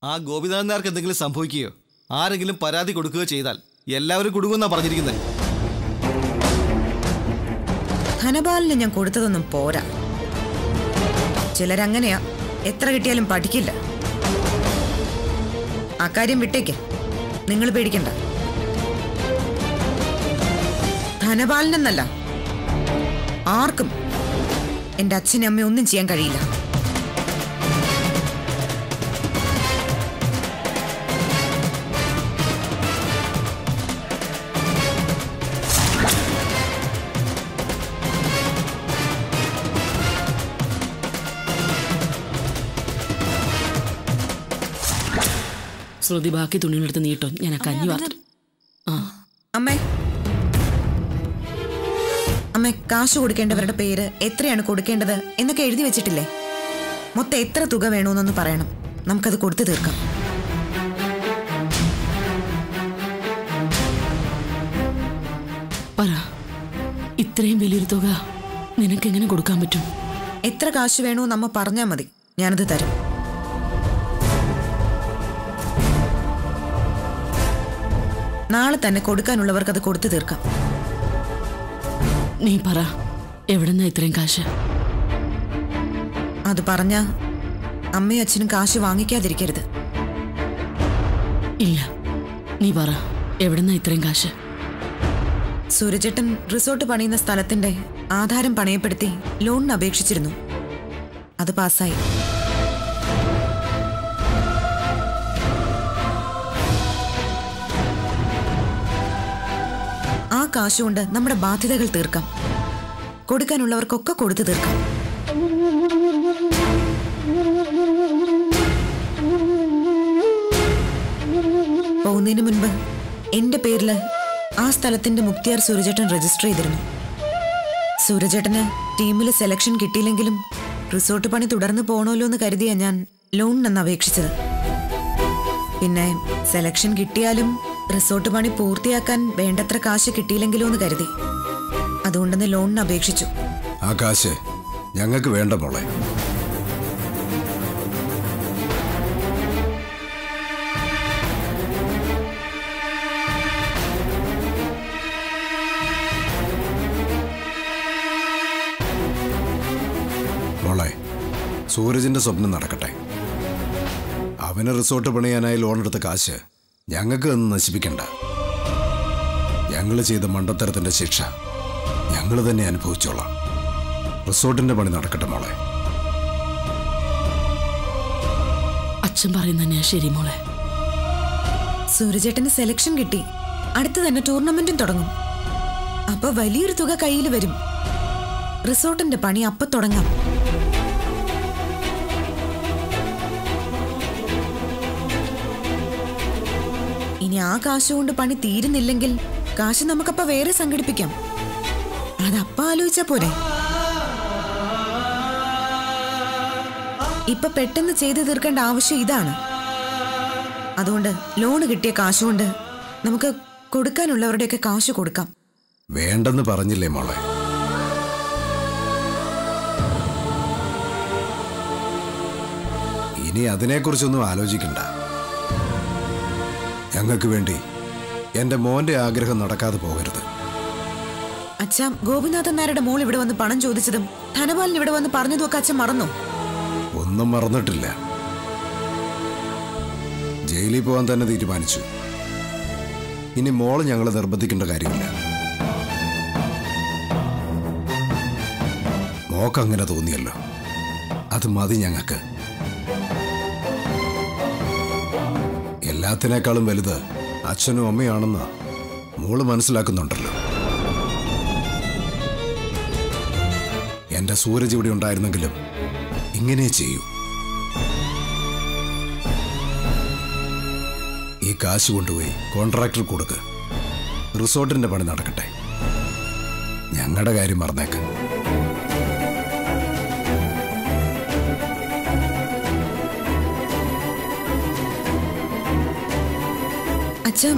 ആ ഗോപിനാഥൻ നായർക്ക് എന്തെങ്കിലും സംഭവിക്കുകയോ ആരെങ്കിലും പരാതി കൊടുക്കുകയോ ചെയ്താൽ എല്ലാവരും കുടുങ്ങുമെന്നാ പറഞ്ഞിരിക്കുന്നത് ധനപാലിന് ഞാൻ കൊടുത്തതൊന്നും പോരാ ചിലരങ്ങനെയാ എത്ര കിട്ടിയാലും പഠിക്കില്ല ആ കാര്യം വിട്ടേക്ക് നിങ്ങൾ പേടിക്കണ്ട ധനപാലനെന്നല്ല ആർക്കും എന്റെ അച്ഛനും അമ്മയും ഒന്നും ചെയ്യാൻ കഴിയില്ല ശ്രുതി ബാക്കി തുണികളെടുത്ത് നീട്ടോ ഞാൻ ആ കഞ്ഞി വാർത്തു ആ അമ്മേ അമ്മേ കാശ് കൊടുക്കേണ്ടവരുടെ പേര് എത്രയാണ് കൊടുക്കേണ്ടത് എന്നൊക്കെ എഴുതി വെച്ചിട്ടില്ലേ മൊത്തം എത്ര തുക വേണമെന്നൊന്ന് പറയണം നമുക്കത് കൊടുത്തു തീർക്കാം പറ ഇത്രയും വലിയൊരു തുക നിനക്കെങ്ങനെ കൊടുക്കാൻ പറ്റും എത്ര കാശ് വേണമെന്ന് അമ്മ പറഞ്ഞാൽ മതി ഞാനത് തരും നാളെ തന്നെ കൊടുക്കാനുള്ളവർക്ക് അത് കൊടുത്തു തീർക്കാം നീ പറ എവിടെന്നാ ഇത്രയും കാശ് അത് പറഞ്ഞ അമ്മയും അച്ഛനും കാശ് വാങ്ങിക്കാതിരിക്കരുത് ഇല്ല നീ പറ എവിടെന്നാ ഇത്രയും കാശ് സൂരജേട്ടൻ റിസോർട്ട് പണിയുന്ന സ്ഥലത്തിന്റെ ആധാരം പണയപ്പെടുത്തി ലോണിന് അപേക്ഷിച്ചിരുന്നു അത് പാസ്സായി ആ കാശുകൊണ്ട് നമ്മുടെ ബാധ്യതകൾ തീർക്കാം കൊടുക്കാനുള്ളവർക്കൊക്കെ കൊടുത്തു തീർക്കാം പോകുന്നതിന് മുൻപ് എന്റെ പേരില് ആ സ്ഥലത്തിന്റെ മുക്തിയാർ സൂരജേട്ടൻ രജിസ്റ്റർ ചെയ്തിരുന്നു സൂരജേട്ടന് ടീമിൽ സെലക്ഷൻ കിട്ടിയില്ലെങ്കിലും റിസോർട്ട് പണി തുടർന്ന് പോണല്ലോ എന്ന് കരുതിയാ ഞാൻ ലോണിനെന്ന് അപേക്ഷിച്ചത് പിന്നെ സെലക്ഷൻ കിട്ടിയാലും റിസോർട്ട് പണി പൂർത്തിയാക്കാൻ വേണ്ടത്ര കാശ് കിട്ടിയില്ലെങ്കിലോ എന്ന് കരുതി അതുകൊണ്ടെന്ന് ലോണിന് അപേക്ഷിച്ചു ആ കാശ് ഞങ്ങൾക്ക് വേണ്ട മോളെ മോളെ സൂരജിന്റെ സ്വപ്നം നടക്കട്ടെ അവന് റിസോർട്ട് പണിയാനായി ലോൺ എടുത്ത കാശ് ഞങ്ങൾക്ക് ഒന്ന് നശിപ്പിക്കണ്ട ഞങ്ങൾ ചെയ്ത മണ്ടത്തരത്തിന്റെ ശിക്ഷ ഞങ്ങൾ തന്നെ അനുഭവിച്ചോളാം റിസോർട്ടിന്റെ പണി നടക്കട്ടെ മോളെ അച്ഛൻ പറയുന്ന തന്നെയാ ശരി മോളെ സൂരജേട്ടന് സെലക്ഷൻ കിട്ടി അടുത്ത് തന്നെ ടൂർണമെന്റും തുടങ്ങും അപ്പൊ വലിയൊരു തുക കയ്യിൽ വരും റിസോർട്ടിന്റെ പണി അപ്പൊ തുടങ്ങാം ഇനി ആ കാശ് കൊണ്ട് പണി തീരുന്നില്ലെങ്കിൽ കാശ് നമുക്കപ്പ വേറെ സംഘടിപ്പിക്കാം അതപ്പ ആലോചിച്ചാ പോരെ ഇപ്പൊ പെട്ടെന്ന് ചെയ്തു തീർക്കേണ്ട ആവശ്യം ഇതാണ് അതുകൊണ്ട് ലോണ് കിട്ടിയ കാശുകൊണ്ട് നമുക്ക് കൊടുക്കാനുള്ളവരുടെയൊക്കെ കാശ് കൊടുക്കാം വേണ്ടെന്ന് പറഞ്ഞില്ലേ മോളെ ഇനി അതിനെക്കുറിച്ചൊന്നും ആലോചിക്കണ്ട ഞങ്ങൾക്ക് വേണ്ടി എന്റെ മോന്റെ ആഗ്രഹം നടക്കാതെ പോകരുത് അച്ഛാ ഗോപിനാഥൻ നായരുടെ മോൾ ഇവിടെ വന്ന് പണം ചോദിച്ചതും ധനപാലൻ ഇവിടെ വന്ന് പറഞ്ഞതും ഒക്കെ അച്ഛൻ മറന്നു ഒന്നും മറന്നിട്ടില്ല ജയിലിൽ പോകാൻ തന്നെ തീരുമാനിച്ചു ഇനി മോള് ഞങ്ങളെ നിർബന്ധിക്കേണ്ട കാര്യമില്ല മോക്കങ്ങനെ തോന്നിയല്ലോ അത് മതി ഞങ്ങൾക്ക് എല്ലാത്തിനേക്കാളും വലുത് അച്ഛനും അമ്മയാണെന്ന് മോള് മനസ്സിലാക്കുന്നുണ്ടല്ലോ എന്റെ സൂരജ് ഇവിടെ ഉണ്ടായിരുന്നെങ്കിലും ഇങ്ങനെ ചെയ്യൂ ഈ കാശ് കൊണ്ടുപോയി കോൺട്രാക്ടർ കൊടുക്ക് റിസോർട്ടിന്റെ പണി നടക്കട്ടെ ഞങ്ങളുടെ കാര്യം മറന്നേക്ക് അച്ഛാ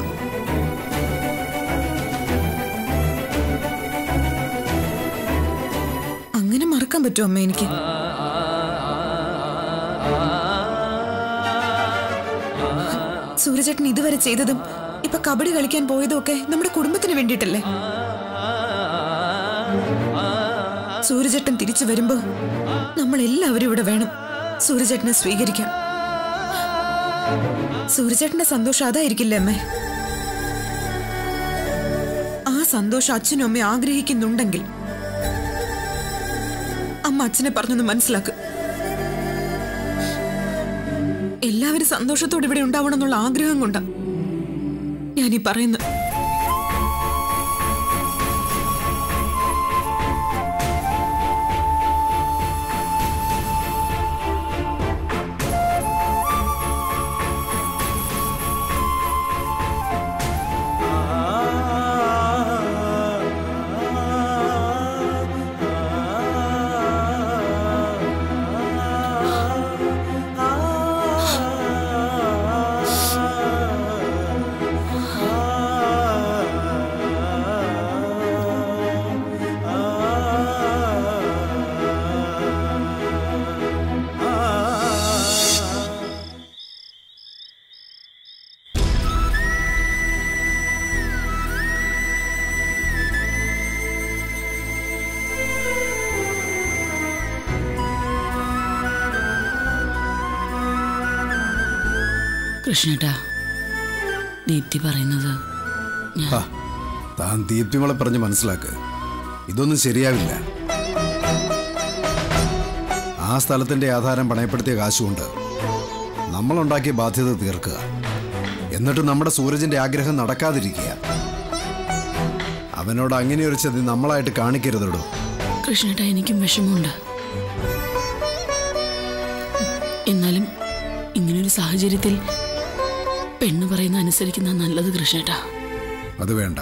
അങ്ങനെ മറക്കാൻ പറ്റുമോ അമ്മ എനിക്ക് സൂര്യചേട്ടൻ ഇതുവരെ ചെയ്തതും ഇപ്പൊ കബഡി കളിക്കാൻ പോയതും ഒക്കെ നമ്മുടെ കുടുംബത്തിന് വേണ്ടിയിട്ടല്ലേ സൂര്യചേട്ടൻ തിരിച്ചു വരുമ്പോ നമ്മൾ എല്ലാവരും ഇവിടെ വേണം സൂര്യചേട്ടനെ സ്വീകരിക്കാൻ സൂര്യചേട്ടന്റെ സന്തോഷം അതായിരിക്കില്ലേ അമ്മേ ആ സന്തോഷം അച്ഛനും അമ്മയും ആഗ്രഹിക്കുന്നുണ്ടെങ്കിൽ അമ്മ അച്ഛനെ പറഞ്ഞൊന്ന് മനസ്സിലാക്ക് എല്ലാവരും സന്തോഷത്തോടെ ഇവിടെ ഉണ്ടാവണം എന്നുള്ള ആഗ്രഹം കൊണ്ടാ ഞാനീ പറയുന്നത് കൃഷ്ണേട്ടാ ദീപ്തി പറയുന്നത് ഞാൻ ആ, താൻ ദീപ്തിമളെ പറഞ്ഞ് മനസ്സിലാക്ക് ഇതൊന്നും ശരിയാവില്ല ആ സ്ഥലത്തിന്റെ ആധാരം പണയപ്പെടുത്തിയ കാശുകൊണ്ട് നമ്മളുണ്ടാക്കിയ ബാധ്യത തീർക്കുക എന്നിട്ട് നമ്മുടെ സൂരജിന്റെ ആഗ്രഹം നടക്കാതിരിക്കുക അവനോട് അങ്ങനെ ഒരു ചതി നമ്മളായിട്ട് കാണിക്കരുതടോ കൃഷ്ണേട്ടാ എനിക്കും വിഷമമുണ്ട് എന്നാലും ഇങ്ങനൊരു സാഹചര്യത്തിൽ പെണ്ണ് പറയുന്ന അനുസരിക്കുന്ന നല്ലത് കൃഷ്ണേട്ടാ അത് വേണ്ട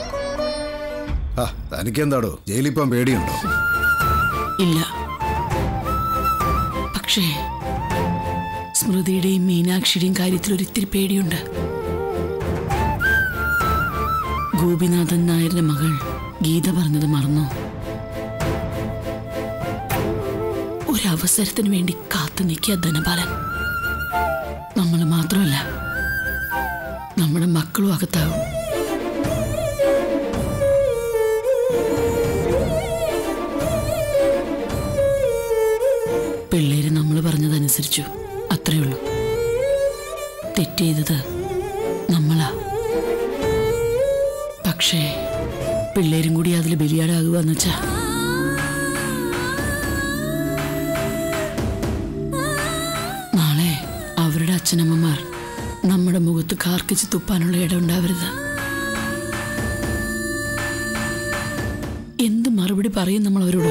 ആ തനിക്കെന്താടോ ജയിലിൽ പോകാൻ പേടിയുണ്ടോ ഇല്ല പക്ഷേ സ്മൃതിയുടെയും മീനാക്ഷിയുടെയും കാര്യത്തിൽ ഒരിത്തിരി പേടിയുണ്ട് ഗോപിനാഥൻ നായരുടെ മകൾ ഗീത പറഞ്ഞത് മറന്നോ ഒരവസരത്തിന് വേണ്ടി കാത്തു നിൽക്കിയ ധനപാലൻ നമ്മൾ മാത്രമല്ല നമ്മുടെ മക്കളും അകത്താകും പിള്ളേര് നമ്മൾ പറഞ്ഞതനുസരിച്ചു അത്രേ ഉള്ളൂ തെറ്റ് ചെയ്തത് നമ്മളാ പക്ഷേ പിള്ളേരും കൂടി അതിൽ ബലിയാടാകുക എന്ന് വെച്ചാ നാളെ അവരുടെ അച്ഛനമ്മമാർ നമ്മുടെ മുഖത്ത് കാർക്കിച്ച് തുപ്പാനുള്ള ഇടം ഉണ്ടാവരുത് എന്ത് മറുപടി പറയും നമ്മൾ അവരോട്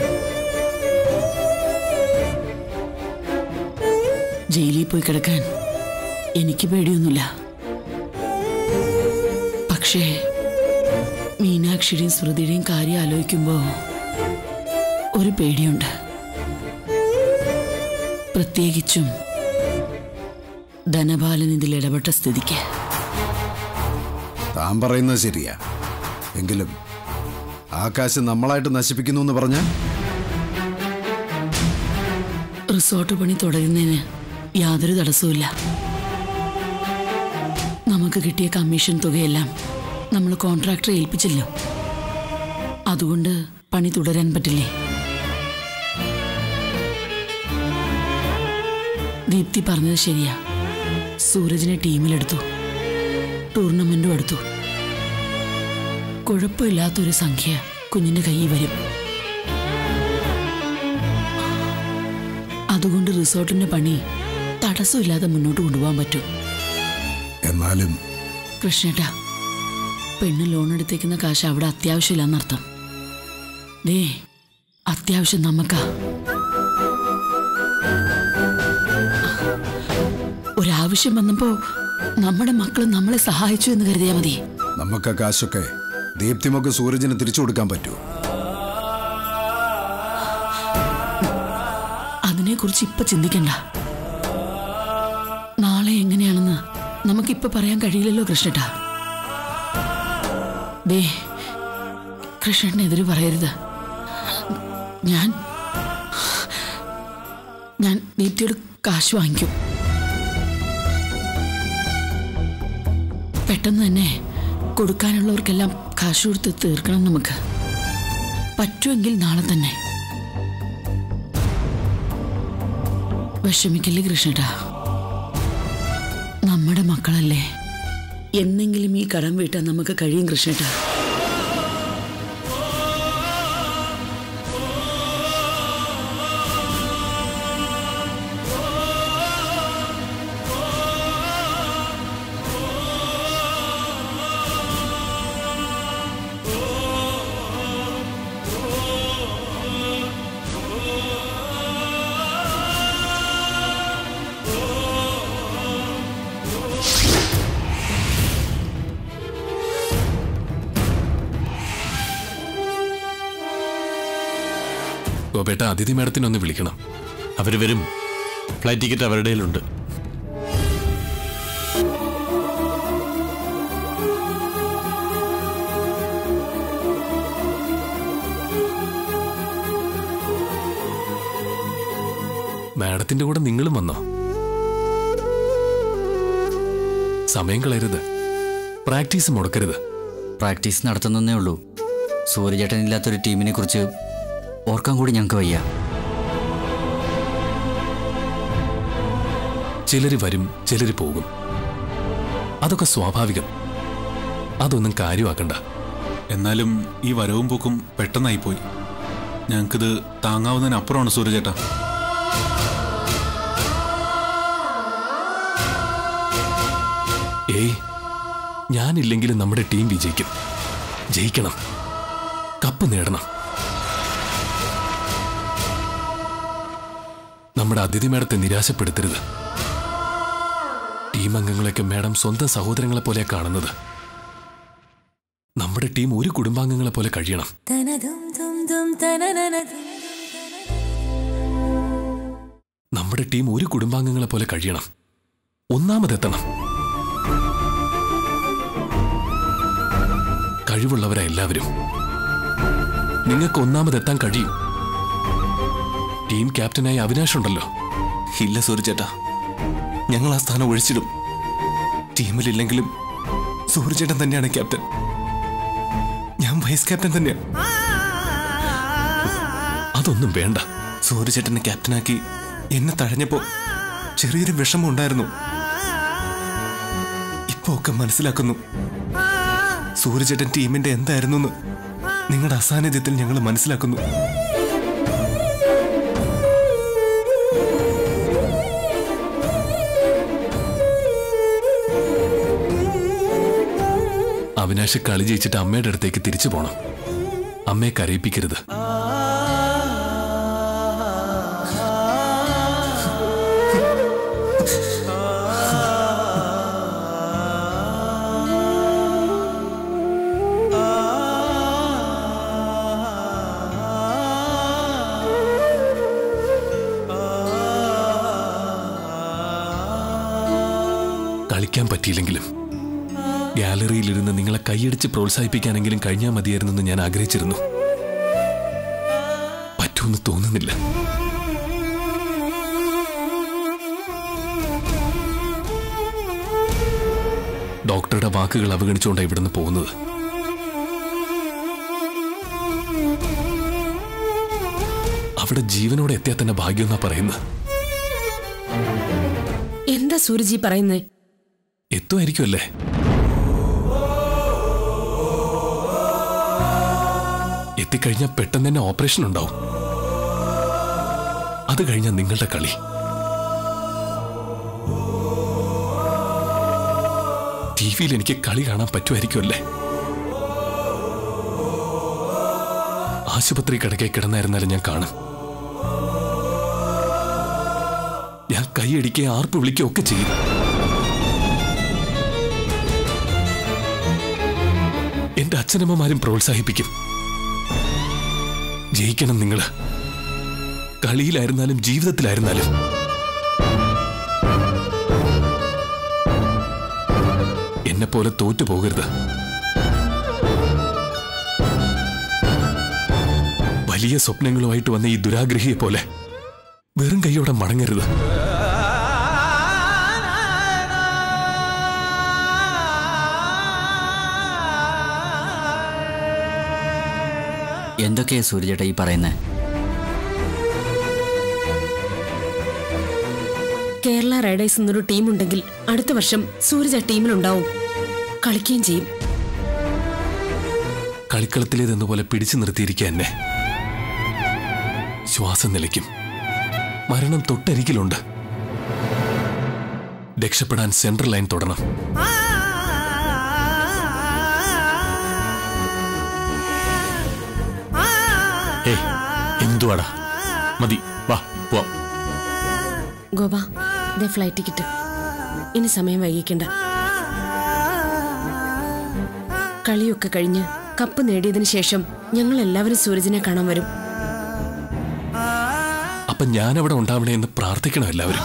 ജയിലിൽ പോയി കിടക്കാൻ എനിക്ക് പേടിയൊന്നുമില്ല പക്ഷേ മീനാക്ഷിയുടെയും ശ്രുതിയുടെയും കാര്യം ആലോചിക്കുമ്പോൾ ഒരു പേടിയുണ്ട് പ്രത്യേകിച്ചും ധനപാലൻ ഇതിൽ ഇടപെട്ട സ്ഥിതിക്ക് താൻ പറയുന്നത് ശരിയാ എങ്കിലും ആ കാശ് നമ്മളായിട്ട് നശിപ്പിക്കുന്നു എന്ന് പറഞ്ഞാൽ റിസോർട്ട് പണി തുടരുന്നതിന് യാതൊരു തടസ്സവുമില്ല നമുക്ക് കിട്ടിയ കമ്മീഷൻ തുകയെല്ലാം നമ്മൾ കോൺട്രാക്ടറെ ഏൽപ്പിച്ചല്ലോ അതുകൊണ്ട് പണി തുടരാൻ പറ്റില്ലേ ദീപ്തി പറഞ്ഞത് ശരിയാ സൂരജിനെ ടീമിലെടുത്തു ടൂർണമെന്റും എടുത്തു കുഴപ്പമില്ലാത്തൊരു സംഖ്യ കുഞ്ഞിന്റെ കയ്യിൽ വരും അതുകൊണ്ട് റിസോർട്ടിന്റെ പണി തടസ്സമില്ലാതെ മുന്നോട്ട് കൊണ്ടുപോകാൻ പറ്റും എന്നാലും കൃഷ്ണേട്ടാ പെണ്ണ് ലോൺ എടുത്തേക്കുന്ന കാശ് അവിടെ അത്യാവശ്യമില്ലെന്നർത്ഥം ദേ അത്യാവശ്യം നമുക്കാ ഒരാവശ്യം വന്നപ്പോ നമ്മുടെ മക്കൾ നമ്മളെ സഹായിച്ചു എന്ന് കരുതിയാ മതി നമുക്ക് ആ കാശൊക്കെ ദീപ്തിമൊക്കെ സൂരജിന് തിരിച്ചു കൊടുക്കാൻ പറ്റുമോ അതിനെക്കുറിച്ച് ഇപ്പൊ ചിന്തിക്കണ്ട നാളെ എങ്ങനെയാണെന്ന് നമുക്കിപ്പൊ പറയാൻ കഴിയില്ലല്ലോ കൃഷ്ണേട്ടാ ദേ കൃഷ്ണനെതിര് പറയരുത് ഞാൻ ഞാൻ ദീപ്തിയോട് കാശ് വാങ്ങിക്കും പെട്ടെന്ന് തന്നെ കൊടുക്കാനുള്ളവർക്കെല്ലാം കാശ് കൊടുത്ത് തീർക്കണം നമുക്ക് പറ്റുമെങ്കിൽ നാളെ തന്നെ വിഷമിക്കല്ലേ കൃഷ്ണേട്ടാ നമ്മുടെ മക്കളല്ലേ എന്നെങ്കിലും ഈ കടം വീട്ടാൻ നമുക്ക് കഴിയും കൃഷ്ണേട്ടാ ഗോപേട്ട അതിഥി മേഡത്തിനെ ഒന്ന് വിളിക്കണം അവർ വരും ഫ്ലൈറ്റ് ടിക്കറ്റ് അവരുടെ കയ്യിലുണ്ട് മാഡത്തിന്റെ കൂടെ നിങ്ങളും വന്നോ സമയം കളയരുത് പ്രാക്ടീസ് മുടക്കരുത് പ്രാക്ടീസ് നടത്തുന്നേ ഉള്ളൂ സൂര്യചേട്ടനില്ലാത്തൊരു ടീമിനെ കുറിച്ച് ഓർക്കാൻ കൂടി ഞങ്ങൾക്ക് വയ്യ ചിലര് വരും ചിലര് പോകും അതൊക്കെ സ്വാഭാവികം അതൊന്നും കാര്യമാക്കണ്ട എന്നാലും ഈ വരവും പോക്കും പെട്ടെന്നായിപ്പോയി ഞങ്ങൾക്കിത് താങ്ങാവുന്നതിനപ്പുറമാണ് സൂര്യചേട്ടാ ഏയ് ഞാനില്ലെങ്കിലും നമ്മുടെ ടീം വിജയിക്കും ജയിക്കണം കപ്പ് നേടണം നമ്മുടെ അതിഥി മേഡത്തെ നിരാശപ്പെടുത്തരുത് ടീം അംഗങ്ങളെയൊക്കെ മേഡം സ്വന്തം സഹോദരങ്ങളെ പോലെ കാണുന്നത് നമ്മുടെ ടീം ഒരു കുടുംബാംഗങ്ങളെ പോലെ കഴിയണം നമ്മുടെ ടീം ഒരു കുടുംബാംഗങ്ങളെ പോലെ കഴിയണം ഒന്നാമതെത്തണം കഴിവുള്ളവരാ എല്ലാവരും നിങ്ങൾക്ക് ഒന്നാമതെത്താൻ കഴിയും ടീം ക്യാപ്റ്റനായി അവിനാഷ് ഉണ്ടല്ലോ ഇല്ല സൂര്യചേട്ടാ ഞങ്ങൾ ആ സ്ഥാനം ഒഴിച്ചിടും ടീമിലില്ലെങ്കിലും സൂര്യചേട്ടൻ തന്നെയാണ് ക്യാപ്റ്റൻ ഞാൻ വൈസ് ക്യാപ്റ്റൻ തന്നെയാണ് അതൊന്നും വേണ്ട സൂര്യചേട്ടനെ ക്യാപ്റ്റനാക്കി എന്നെ തഴഞ്ഞപ്പോ ചെറിയൊരു വിഷമം ഉണ്ടായിരുന്നു ഇപ്പൊ ഒക്കെ മനസ്സിലാക്കുന്നു സൂര്യചേട്ടൻ ടീമിന്റെ എന്തായിരുന്നു എന്ന് നിങ്ങളുടെ അസാന്നിധ്യത്തിൽ ഞങ്ങൾ മനസ്സിലാക്കുന്നു അവിനാശ് കളി ജയിച്ചിട്ട് അമ്മയുടെ അടുത്തേക്ക് തിരിച്ചു പോണം അമ്മയെ കരയിപ്പിക്കരുത് കളിക്കാൻ പറ്റിയില്ലെങ്കിലും ഗാലറിയിലിരുന്ന് നിങ്ങളെ കൈയടിച്ച് പ്രോത്സാഹിപ്പിക്കാനെങ്കിലും കഴിഞ്ഞാൽ മതിയായിരുന്നെന്ന് ഞാൻ ആഗ്രഹിച്ചിരുന്നു പറ്റുമെന്ന് തോന്നുന്നില്ല ഡോക്ടറുടെ വാക്കുകൾ അവഗണിച്ചുകൊണ്ടാണ് ഇവിടുന്ന് പോകുന്നത് അവിടെ ജീവനോടെ എത്തിയാൽ തന്നെ ഭാഗ്യമെന്നാ പറയുന്നത് എന്താ സൂരജി പറയുന്നേ എത്തുമായിരിക്കുമല്ലേ എത്തിക്കഴിഞ്ഞാൽ പെട്ടെന്ന് തന്നെ ഓപ്പറേഷൻ ഉണ്ടാവും അത് കഴിഞ്ഞാൽ നിങ്ങളുടെ കളി ടി വിയിൽ എനിക്ക് കളി കാണാൻ പറ്റുമായിരിക്കുമല്ലേ ആശുപത്രി കിടക്കെ കിടന്നായിരുന്നാലും ഞാൻ കാണും ഞാൻ കൈയടിക്കുകയും ആർപ്പ് വിളിക്കുകയും ഒക്കെ ചെയ്യും എന്റെ അച്ഛനമ്മമാരും പ്രോത്സാഹിപ്പിക്കും ജയിക്കണം നിങ്ങള് കളിയിലായിരുന്നാലും ജീവിതത്തിലായിരുന്നാലും എന്നെ പോലെ തോറ്റു പോകരുത് വലിയ സ്വപ്നങ്ങളുമായിട്ട് വന്ന ഈ ദുരാഗ്രഹിയെ പോലെ വെറും കൈയോടെ മടങ്ങരുത് എന്തൊക്കെയാ സൂര്യചേട്ടാ ഈ പറയുന്നത് കേരള റൈഡേഴ്സ് എന്നൊരു ടീം ഉണ്ടെങ്കിൽ അടുത്ത വർഷം സൂരജ് ആ ടീമിലുണ്ടാവും കളിക്കുകയും ചെയ്യും കളിക്കളത്തിലേതെന്നപോലെ പിടിച്ചു നിർത്തിയിരിക്കുക എന്നെ ശ്വാസം നിലയ്ക്കും മരണം തൊട്ടരികിലുണ്ട് രക്ഷപ്പെടാൻ സെൻട്രൽ ലൈൻ തൊടണം ഏ എന്തുവാടാ മതി വാ പോവാം ഗോപ ദേ ഫ്ലൈറ്റ് ടിക്കറ്റ് ഇനി സമയം വൈകിക്കണ്ട കളിയൊക്കെ കഴിഞ്ഞ് കപ്പ് നേടിയതിനു ശേഷം ഞങ്ങൾ എല്ലാവരും സൂരജിനെ കാണാൻ വരും അപ്പൊ ഞാനവിടെ ഉണ്ടാവണേ എന്ന് പ്രാർത്ഥിക്കണം എല്ലാവരും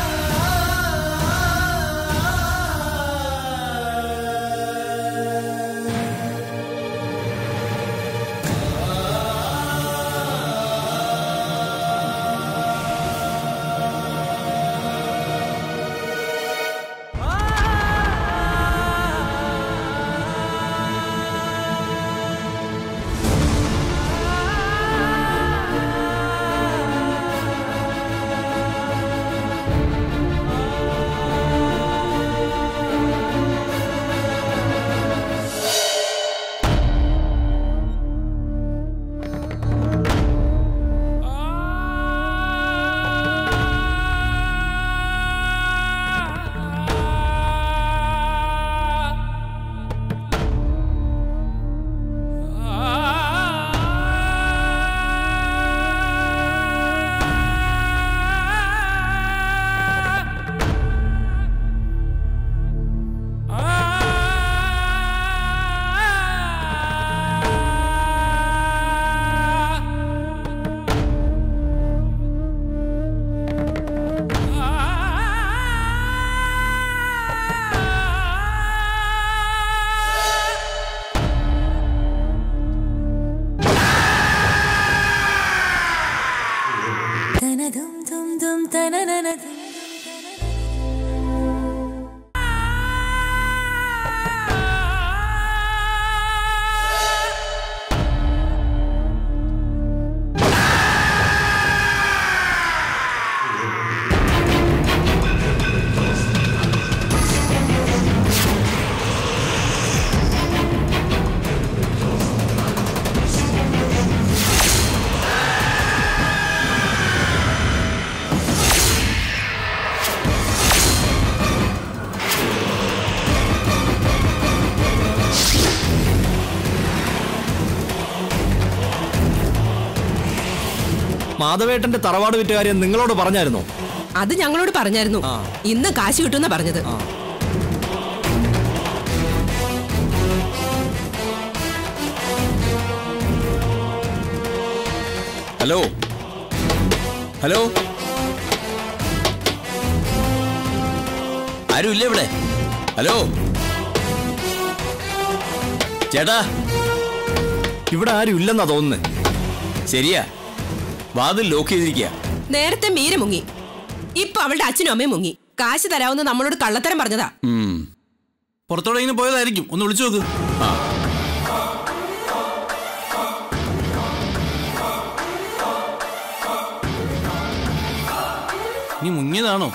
മാധവേട്ടന്റെ തറവാട് വിറ്റ കാര്യം നിങ്ങളോട് പറഞ്ഞായിരുന്നോ അത് ഞങ്ങളോട് പറഞ്ഞായിരുന്നു ഇന്ന് കാശ് കിട്ടുമെന്നാ പറഞ്ഞത് ഹലോ ഹലോ ആരും ഇല്ലേ ഇവിടെ ഹലോ ചേട്ടാ ഇവിടെ ആരും ഇല്ലെന്നാ തോന്നുന്നത് ശരിയാ വാതിൽ ലോക്ക് ചെയ്തിരിക്കുക നേരത്തെ മീര മുങ്ങി ഇപ്പൊ അവളുടെ അച്ഛനും അമ്മയും മുങ്ങി കാശ് തരാമെന്ന് നമ്മളോട് കള്ളത്തരം പറഞ്ഞതാ പുറത്തോടെ ഇങ്ങനെ പോയതായിരിക്കും ഒന്ന് വിളിച്ചു നോക്ക് ആ നീ മുങ്ങിയതാണോ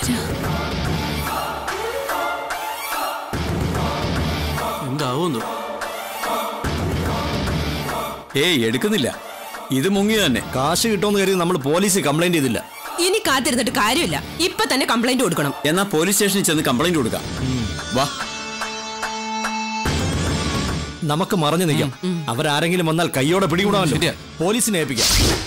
എന്താവുന്നു ഏയ് എടുക്കുന്നില്ല ഇത് മുങ്ങി തന്നെ കാശ് കിട്ടുമെന്ന് കരുതി നമ്മൾ പോലീസ് കംപ്ലൈന്റ് ചെയ്തില്ല ഇനി കാത്തിരുന്നിട്ട് കാര്യമില്ല ഇപ്പൊ തന്നെ കംപ്ലൈന്റ് കൊടുക്കണം എന്നാ പോലീസ് സ്റ്റേഷനിൽ ചെന്ന് കംപ്ലൈന്റ് കൊടുക്കാം വാ നമുക്ക് മറഞ്ഞു നിൽക്കാം അവരാരെങ്കിലും വന്നാൽ കൈയോടെ പിടികൂടാമല്ലോ പോലീസിനെ ഏൽപ്പിക്കാം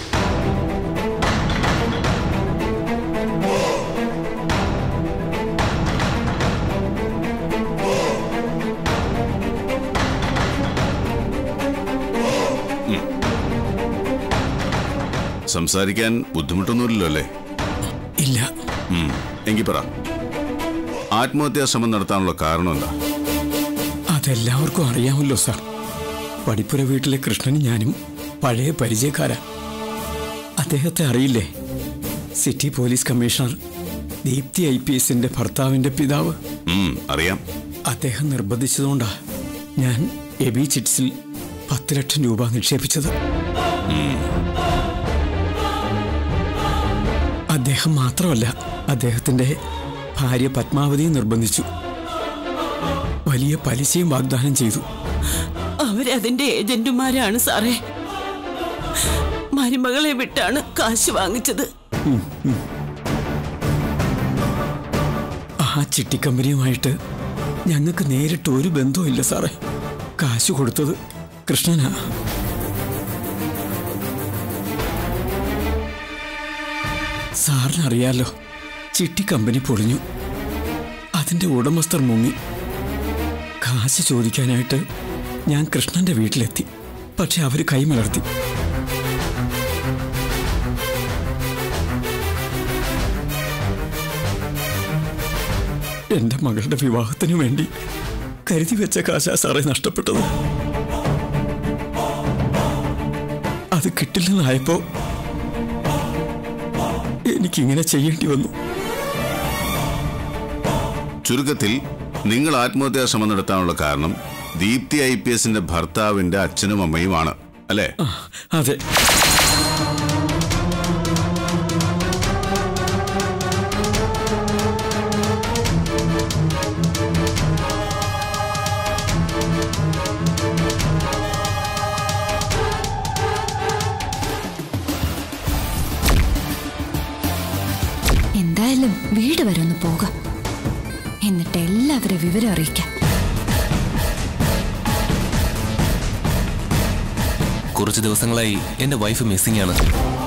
സംസാരിക്കാൻ ബുദ്ധിമുട്ടൊന്നുമില്ലല്ലോ അല്ലേ ഇല്ല ഉം. എങ്കി പറ ആത്മഹത്യാ ശ്രമം നടത്താനുള്ള കാരണം എന്താ അതെല്ലാവർക്കും അറിയാമല്ലോ സാർ പടിപ്പുര വീട്ടിലെ കൃഷ്ണനും ഞാനും പഴയ പരിചയക്കാരാ അദ്ദേഹത്തെ അറിയില്ലേ city police commissioner Deepti I P എസിന്റെ ഭർത്താവിന്റെ പിതാവ് ഉം, അറിയാം അദ്ദേഹം നിർബന്ധിച്ചതുകൊണ്ടാ ഞാൻ എബി ചിറ്റ്സിൽ പത്ത് ലക്ഷം രൂപ നിക്ഷേപിച്ചത് അദ്ദേഹം മാത്രമല്ല അദ്ദേഹത്തിന്റെ ഭാര്യ പത്മാവതിയും നിർബന്ധിച്ചു വലിയ പലിശയും വാഗ്ദാനം ചെയ്തു അവരതിന്റെ ഏജന്റുമാരാണ് സാറേ മരുമകളെ വിട്ടാണ് കാശ് വാങ്ങിച്ചത് ഉം, ഉം. ആ ചിട്ടിക്കമ്പനിയുമായിട്ട് ഞങ്ങൾക്ക് നേരിട്ട് ഒരു ബന്ധവും ഇല്ല സാറേ കാശ് കൊടുത്തത് കൃഷ്ണനാ സാറിനറിയാലോ ചിട്ടി കമ്പനി പൊളിഞ്ഞു അതിന്റെ ഉടമസ്ഥർ മുങ്ങി കാശ് ചോദിക്കാനായിട്ട് ഞാൻ കൃഷ്ണന്റെ വീട്ടിലെത്തി പക്ഷെ അവര് കൈമലർത്തി എന്റെ മകളുടെ വിവാഹത്തിനു വേണ്ടി കരുതി വെച്ച കാശാ സാറേ നഷ്ടപ്പെട്ടത് അത് കിട്ടില്ലെന്നായപ്പോ എനിക്കിങ്ങനെ ചെയ്യേണ്ടി വന്നു ചുരുക്കത്തിൽ നിങ്ങൾ ആത്മഹത്യാ ശ്രമം നടത്താനുള്ള കാരണം ദീപ്തി ഐ പി എസിന്റെ ഭർത്താവിന്റെ അച്ഛനും അമ്മയുമാണ് അല്ലേ അതെ എന്തായാലും വീട് വരെ ഒന്ന് പോകാം എന്നിട്ട് എല്ലാവരെയും വിവരം അറിയിക്കാം കുറച്ച് ദിവസങ്ങളായി എന്റെ വൈഫ് മിസ്സിംഗ് ആണ്